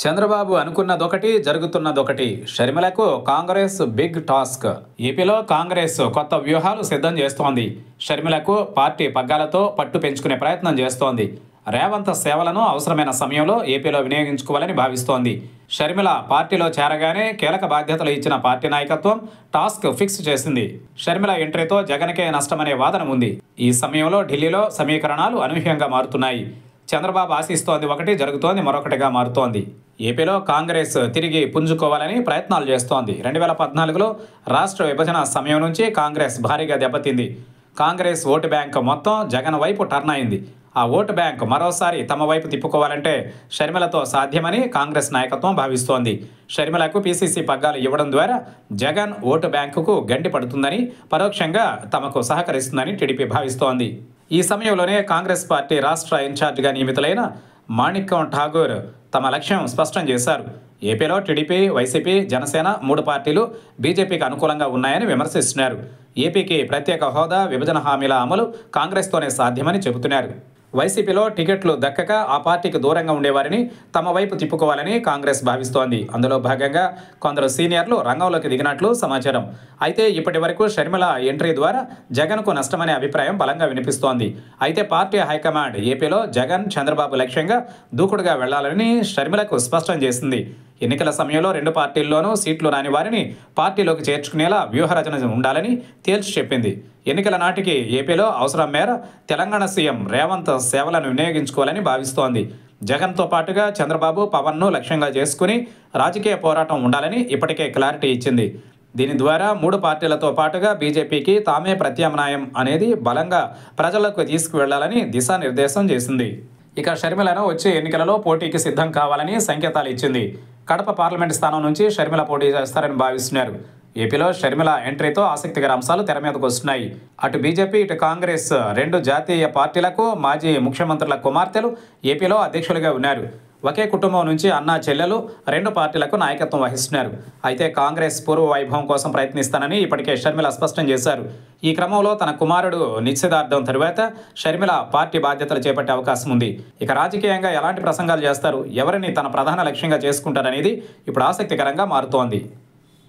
చంద్రబాబు అనుకున్నదొకటి జరుగుతున్నదొకటి షర్మిలకు Congress big task ఏపీలో కాంగ్రెస్ కొత్త వ్యూహాలు సిద్ధం చేస్తోంది షర్మిలకు పార్టీ పగ్గాలతో పట్టు పెంచుకునే ప్రయత్నం చేస్తోంది రేవంత్ సేవలను అవసరమైన సమయంలో ఏపీలో వినియోగించుకోవాలని భావిస్తోంది షర్మిల పార్టీలో చేరగానే కీలక బాధ్యతలు ఇచ్చిన పార్టీ నాయకత్వం టాస్క్ ఫిక్స్ చేసింది షర్మిల ఎంట్రీతో జగన్కే నష్టమనే వాదన ఉంది ఈ సమయంలో ఢిల్లీలో సమీకరణాలు అనూహ్యంగా మారుతున్నాయి చంద్రబాబు ఆశిస్తోంది ఒకటి జరుగుతోంది మరొకటిగా మారుతోంది ఏపీలో కాంగ్రెస్ తిరిగి పుంజుకోవాలని ప్రయత్నాలు చేస్తోంది రెండు వేల పద్నాలుగులో రాష్ట్ర విభజన సమయం నుంచి కాంగ్రెస్ భారీగా దెబ్బతింది కాంగ్రెస్ ఓటు బ్యాంక్ మొత్తం జగన్ వైపు టర్న్ అయింది ఆ ఓటు బ్యాంక్ మరోసారి తమ వైపు తిప్పుకోవాలంటే షర్మిలతో సాధ్యమని కాంగ్రెస్ నాయకత్వం భావిస్తోంది షర్మిలకు పీసీసీ పగ్గాలు ఇవ్వడం ద్వారా జగన్ ఓటు బ్యాంకుకు గండి పడుతుందని పరోక్షంగా తమకు సహకరిస్తుందని టీడీపీ భావిస్తోంది ఈ సమయంలోనే కాంగ్రెస్ పార్టీ రాష్ట్ర ఇన్ఛార్జిగా నియమితులైన మాణిక్యం ఠాగూర్ తమ లక్ష్యం స్పష్టం చేశారు ఏపీలో టీడీపీ వైసీపీ జనసేన మూడు పార్టీలు బీజేపీకి అనుకూలంగా ఉన్నాయని విమర్శిస్తున్నారు ఏపీకి ప్రత్యేక హోదా విభజన హామీల అమలు కాంగ్రెస్తోనే సాధ్యమని చెబుతున్నారు వైసీపీలో టికెట్లు దక్కక ఆ పార్టీకి దూరంగా ఉండేవారిని తమ వైపు తిప్పుకోవాలని కాంగ్రెస్ భావిస్తోంది అందులో భాగంగా కొందరు సీనియర్లు రంగంలోకి దిగినట్లు సమాచారం అయితే ఇప్పటి వరకు షర్మిల ఎంట్రీ ద్వారా జగన్కు నష్టమనే అభిప్రాయం బలంగా వినిపిస్తోంది అయితే పార్టీ హైకమాండ్ ఏపీలో జగన్ చంద్రబాబు లక్ష్యంగా దూకుడుగా వెళ్లాలని షర్మిలకు స్పష్టం చేసింది ఎన్నికల సమయంలో రెండు పార్టీల్లోనూ సీట్లు రాని వారిని పార్టీలోకి చేర్చుకునేలా వ్యూహరచన ఉండాలని తేల్చి చెప్పింది ఎన్నికల నాటికి ఏపీలో అవసరం మేర తెలంగాణ సీఎం రేవంత్ సేవలను వినియోగించుకోవాలని భావిస్తోంది జగన్తో పాటుగా చంద్రబాబు పవన్ను లక్ష్యంగా చేసుకుని రాజకీయ పోరాటం ఉండాలని ఇప్పటికే క్లారిటీ ఇచ్చింది దీని ద్వారా మూడు పార్టీలతో పాటుగా బీజేపీకి తామే ప్రత్యామ్నాయం అనేది బలంగా ప్రజలకు తీసుకువెళ్లాలని దిశానిర్దేశం చేసింది ఇక షర్మిలను వచ్చే ఎన్నికలలో పోటీకి సిద్ధం కావాలని సంకేతాలు ఇచ్చింది కడప పార్లమెంట్ స్థానం నుంచి షర్మిల పోటీ చేస్తారని భావిస్తున్నారు ఏపీలో షర్మిల ఎంట్రీతో ఆసక్తికర అంశాలు తెర మీదకు వస్తున్నాయి అటు బీజేపీ ఇటు కాంగ్రెస్ రెండు జాతీయ పార్టీలకు మాజీ ముఖ్యమంత్రుల కుమార్తెలు ఏపీలో అధ్యక్షులుగా ఉన్నారు ఒకే కుటుంబం నుంచి అన్నా చెల్లెలు రెండు పార్టీలకు నాయకత్వం వహిస్తున్నారు అయితే కాంగ్రెస్ పూర్వ వైభవం కోసం ప్రయత్నిస్తానని ఇప్పటికే షర్మిల స్పష్టం చేశారు ఈ క్రమంలో తన కుమారుడు నిశ్చితార్థం తరువాత షర్మిల పార్టీ బాధ్యతలు చేపట్టే అవకాశం ఉంది ఇక రాజకీయంగా ఎలాంటి ప్రసంగాలు చేస్తారు ఎవరిని తన ప్రధాన లక్ష్యంగా చేసుకుంటారనేది ఇప్పుడు ఆసక్తికరంగా మారుతోంది